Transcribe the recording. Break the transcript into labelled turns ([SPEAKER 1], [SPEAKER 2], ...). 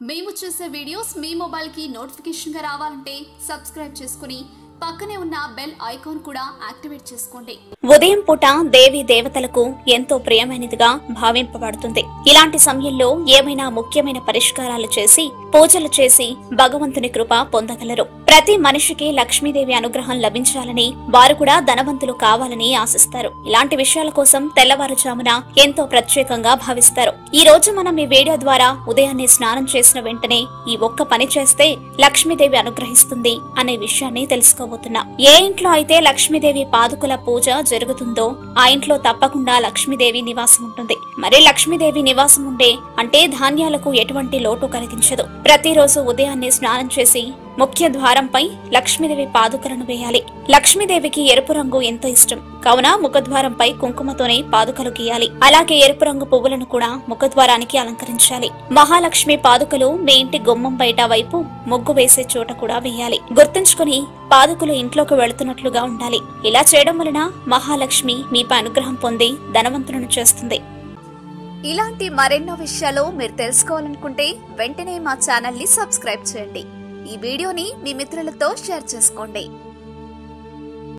[SPEAKER 1] మేము చేసే వీడియోస్ మీ మొబైల్కి నోటిఫికేషన్గా రావాలంటే సబ్స్క్రైబ్ చేసుకుని పక్కనే ఉన్న బెల్ ఐకాన్ కూడా యాక్టివేట్ చేసుకోండి
[SPEAKER 2] ఉదయం పూట దేవి దేవతలకు ఎంతో ప్రియమైనదిగా భావింపబడుతుంది ఇలాంటి సమయంలో ఏమైనా ముఖ్యమైన పరిష్కారాలు చేసి పూజలు చేసి భగవంతుని కృప పొందగలరు ప్రతి మనిషికి లక్ష్మీదేవి అనుగ్రహం లభించాలని వారు కూడా ధనవంతులు కావాలని ఆశిస్తారు ఇలాంటి విషయాల కోసం తెల్లవారుజామున ఎంతో ప్రత్యేకంగా భావిస్తారు ఈ రోజు మనం ఈ వీడియో ద్వారా ఉదయాన్నే స్నానం చేసిన వెంటనే ఈ ఒక్క పని చేస్తే లక్ష్మీదేవి అనుగ్రహిస్తుంది అనే విషయాన్ని తెలుసుకోబోతున్నాం ఏ ఇంట్లో అయితే లక్ష్మీదేవి పాదుకుల పూజ జరుగుతుందో ఆ ఇంట్లో తప్పకుండా లక్ష్మీదేవి నివాసం ఉంటుంది మరి లక్ష్మీదేవి నివాసం ఉండే అంటే ధాన్యాలకు ఎటువంటి లోటు కలిగించదు ప్రతిరోజు ఉదయాన్నే స్నానం చేసి ముఖ్య ద్వారంపై లక్ష్మీదేవి పాదుకలను వేయాలి లక్ష్మీదేవికి ఎరుపు రంగు ఎంతో ఇష్టం కావున ముఖద్వారంపై కుంకుమతోనే పాదుకలు గీయాలి అలాగే ఎరుపు రంగు పువ్వులను కూడా ముఖద్వారానికి అలంకరించాలి మహాలక్ష్మి పాదుకలు మీ ఇంటి గుమ్మం బయట వైపు ముగ్గు వేసే చోట కూడా వేయాలి గుర్తుంచుకుని పాదుకలు ఇంట్లోకి వెళుతున్నట్లుగా ఉండాలి ఇలా చేయడం వలన మహాలక్ష్మి మీపై అనుగ్రహం పొంది ధనవంతులను చేస్తుంది
[SPEAKER 3] ఇలాంటి మరెన్నో విషయాలు మీరు తెలుసుకోవాలనుకుంటే వెంటనే మా ఛానల్ ని సబ్స్క్రైబ్ చేయండి ఈ వీడియోని మీ మిత్రులతో షేర్ చేసుకోండి